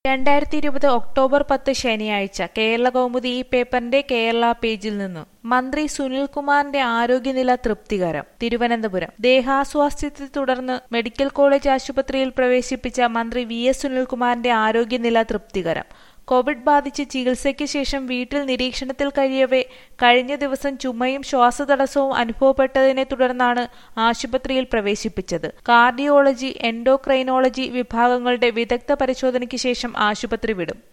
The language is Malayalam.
രണ്ടായിരത്തി ഇരുപത് ഒക്ടോബർ പത്ത് ശനിയാഴ്ച കേരള കൗമുദി ഈ പേപ്പറിന്റെ കേരള പേജിൽ നിന്ന് മന്ത്രി സുനിൽകുമാറിന്റെ ആരോഗ്യനില തൃപ്തികരം തിരുവനന്തപുരം ദേഹാസ്വാസ്ഥ്യത്തെ തുടർന്ന് മെഡിക്കൽ കോളേജ് ആശുപത്രിയിൽ പ്രവേശിപ്പിച്ച മന്ത്രി വി എസ് സുനിൽകുമാറിന്റെ ആരോഗ്യനില തൃപ്തികരം കോവിഡ് ബാധിച്ച് ചികിത്സയ്ക്ക് ശേഷം വീട്ടിൽ നിരീക്ഷണത്തിൽ കഴിയവേ കഴിഞ്ഞ ദിവസം ചുമയും ശ്വാസതടസ്സവും അനുഭവപ്പെട്ടതിനെ തുടർന്നാണ് ആശുപത്രിയിൽ പ്രവേശിപ്പിച്ചത് കാർഡിയോളജി എൻഡോക്രൈനോളജി വിഭാഗങ്ങളുടെ വിദഗ്ധ പരിശോധനയ്ക്ക് ശേഷം ആശുപത്രി വിടും